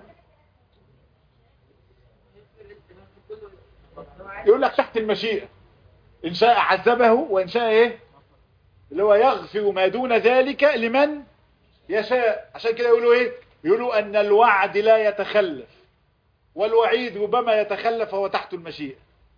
يقول لك تحت المشيئه ان شاء عذبه وان شاء ايه اللي هو يغفر ما دون ذلك لمن يشاء عشان كده يقولوا ايه يقولوا ان الوعد لا يتخلف والوعيد ربما يتخلف وهو تحت المشيئة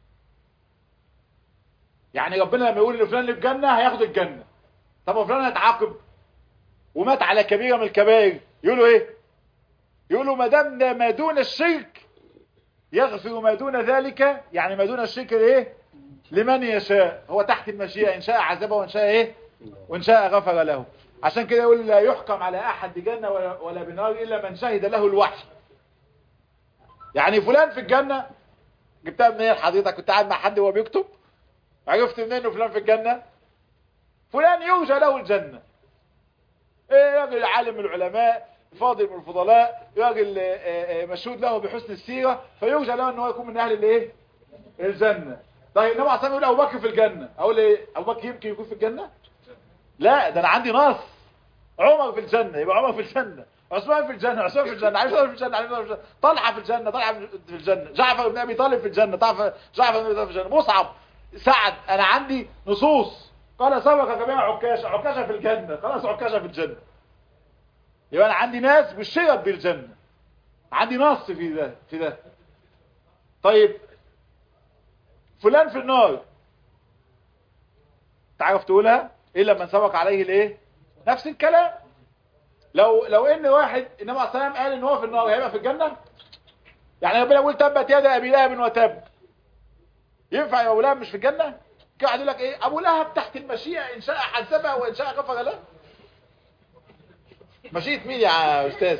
يعني ربنا لما يقول لفلان اللي في الجنة هياخد الجنة طب فلان هيتعاقب ومات على كبيرة من الكبائر يقولوا ايه يقولوا ما دام ده ما دون الشرك يغفر ما دون ذلك يعني ما دون الشرك ايه لمن يشاء هو تحت المشيئة ان شاء عذبه وان شاء ايه وان شاء غفر له عشان كده يقول لا يحكم على احد بجنة ولا, ولا بنار الا من شهد له الوحي يعني فلان في الجنة جبتها منين حضرتك كنت قاعد مع حد وهو بيكتب عرفت منين انه فلان في الجنة فلان يرجى له الجنة ايه راجل عالم من العلماء فاضل من الفضلاء راجل مشهود له بحسن السيرة فيرجى له ان هو يكون من اهل الايه الجنة طيب النبي عليه يقول ابو بكر في الجنة اقول ايه ابو بكر يمكن يكون في الجنة لا ده انا عندي نص عمر في الجنة يبقى عمر في الجنة عثمان في الجنة عثمان في الجنة علي في الجنة علي في الجنة طلحة في الجنة طلحة في الجنة جعفر بن ابي طالب في الجنة جعفر بن ابي طالب في الجنة مصعب سعد انا عندي نصوص قال سبق جميع عكاشة عكاشة في الجنة خلاص عكاشة في الجنة يبقى انا عندي ناس بشرت بالجنة عندي نص في ده في ده طيب فلان في النار تعرف تقولها الا من سبق عليه الايه نفس الكلام لو لو ان واحد النبي عليه الصلاه والسلام قال ان هو في النار هيبقى في الجنه يعني ربنا يقول تبت يد ابي لهب وتب ينفع يا ابو لهب مش في الجنه كده واحد يقول لك ايه ابو لهب تحت المشيئه ان شاء عذبه وان شاء غفر له مشيئه مين يا استاذ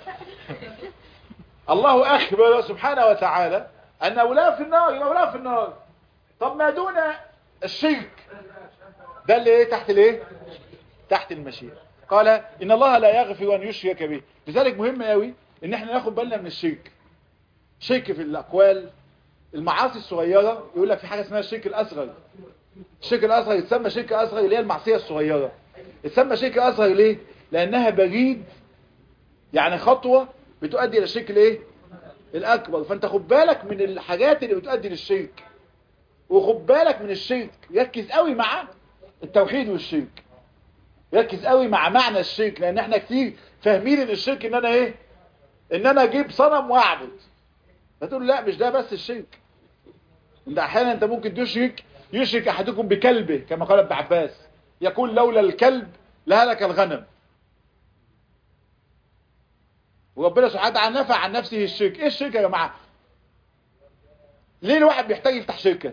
الله اخبر سبحانه وتعالى ان ابو لهب في النار يبقى ابو لهب في النار طب ما دون الشرك ده اللي ايه تحت الايه تحت المشيئة قال ان الله لا يغفر ان يشرك به لذلك مهم قوي ان احنا ناخد بالنا من الشرك شرك في الاقوال المعاصي الصغيرة يقول لك في حاجة اسمها الشرك الاصغر الشرك الاصغر يتسمى شرك اصغر اللي هي المعصية الصغيرة يتسمى شرك اصغر ليه لانها بريد يعني خطوة بتؤدي الى الشرك الايه الاكبر فانت خد بالك من الحاجات اللي بتؤدي للشرك وخد بالك من الشرك ركز قوي مع التوحيد والشرك ركز قوي مع معنى الشرك لان احنا كتير فاهمين ان الشرك ان انا ايه ان انا اجيب صنم واعبد فتقول لا مش ده بس الشرك انت احيانا انت ممكن تشرك يشرك احدكم بكلبه كما قال ابن عباس يقول لولا الكلب لهلك الغنم وربنا سبحانه وتعالى نفى عن نفسه الشرك ايه الشرك يا جماعه ليه الواحد بيحتاج يفتح شركه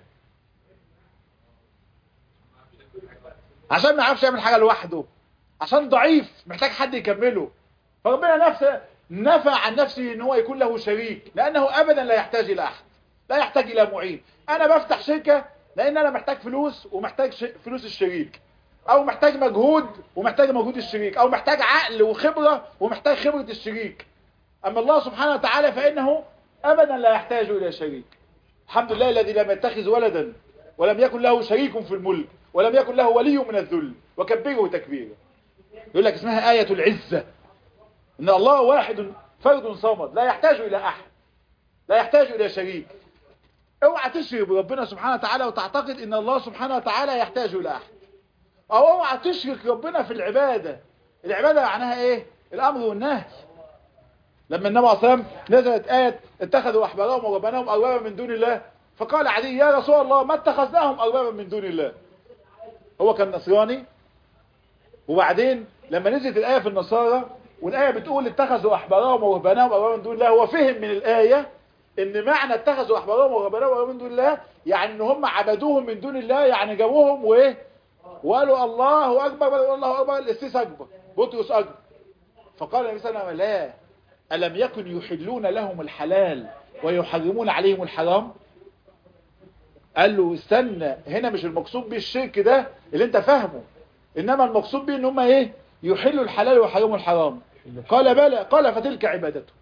عشان ما يعرفش يعمل حاجه لوحده عشان ضعيف محتاج حد يكمله فربنا نفسه نفى عن نفسه ان هو يكون له شريك لانه ابدا لا يحتاج الى احد لا يحتاج الى معين انا بفتح شركه لان انا محتاج فلوس ومحتاج ش... فلوس الشريك او محتاج مجهود ومحتاج مجهود الشريك او محتاج عقل وخبره ومحتاج خبره الشريك اما الله سبحانه وتعالى فانه ابدا لا يحتاج الى شريك الحمد لله الذي لم يتخذ ولدا ولم يكن له شريك في الملك ولم يكن له ولي من الذل وكبره تكبيرا يقول لك اسمها آية العزة ان الله واحد فرد صمد لا يحتاج الى احد لا يحتاج الى شريك اوعى تشرك بربنا سبحانه وتعالى وتعتقد ان الله سبحانه وتعالى يحتاج الى احد او اوعى تشرك ربنا في العبادة العبادة معناها ايه الامر والنهي لما النبي عليه الصلاه والسلام نزلت آية اتخذوا احبارهم وربانهم اربابا من دون الله فقال علي يا رسول الله ما اتخذناهم اربابا من دون الله هو كان نصراني وبعدين لما نزلت الآية في النصارى والآية بتقول اتخذوا أحبارهم ورهبانهم أربابا من دون الله هو فهم من الآية ان معنى اتخذوا أحبارهم ورهبانهم أربابا من دون الله يعني ان هم عبدوهم من دون الله يعني جابوهم وايه وقالوا الله أكبر بدل الله أكبر الاسيس أكبر بطرس أكبر فقال النبي صلى الله عليه وسلم لا ألم يكن يحلون لهم الحلال ويحرمون عليهم الحرام قال له استنى هنا مش المقصود بيه الشرك ده اللي انت فاهمه انما المقصود بيه ان هم ايه يحلوا الحلال ويحرموا الحرام قال بلى قال فتلك عبادته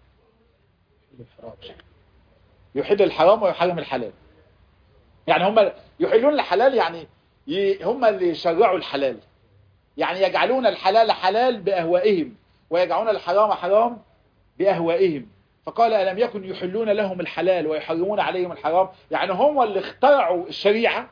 يحل الحرام ويحرم الحلال يعني هم يحلون الحلال يعني هم اللي يشرعوا الحلال يعني يجعلون الحلال حلال بأهوائهم ويجعلون الحرام حرام بأهوائهم فقال ألم يكن يحلون لهم الحلال ويحرمون عليهم الحرام يعني هم اللي اخترعوا الشريعة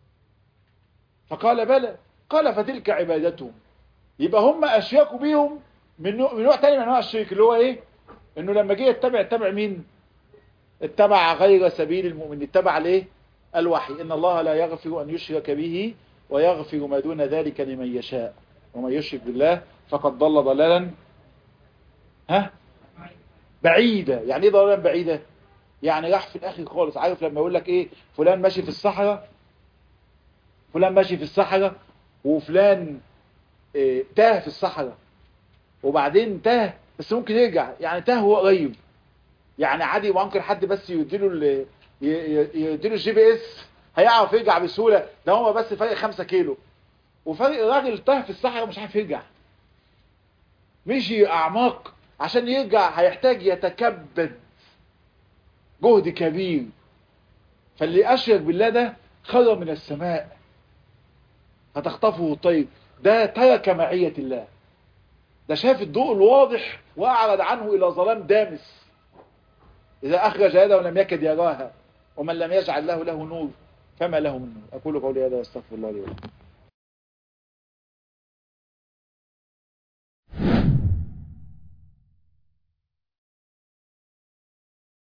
فقال بلى قال فتلك عبادتهم يبقى هم أشياكوا بيهم من نوع, من نوع تاني من انواع الشرك اللي هو ايه انه لما جه يتبع اتبع مين اتبع غير سبيل المؤمن اتبع ليه الوحي ان الله لا يغفر ان يشرك به ويغفر ما دون ذلك لمن يشاء ومن يشرك بالله فقد ضل ضلالا ها بعيدة يعني ايه ضلالا بعيدة يعني راح في الاخر خالص عارف لما يقول لك ايه فلان ماشي في الصحراء فلان ماشي في الصحراء وفلان إيه تاه في الصحراء وبعدين تاه بس ممكن يرجع يعني تاه هو قريب يعني عادي ممكن حد بس يديله يديله الجي بي اس هيعرف يرجع بسهولة ده هو بس فرق خمسة كيلو وفرق راجل تاه في الصحراء مش عارف يرجع مشي اعماق عشان يرجع هيحتاج يتكبد جهد كبير فاللي اشرك بالله ده خر من السماء فتخطفه الطير ده ترك معية الله ده شاف الضوء الواضح واعرض عنه الى ظلام دامس اذا اخرج يده ولم يكد يراها ومن لم يجعل له له نور فما له من نور اقول قولي هذا واستغفر الله لي ولكم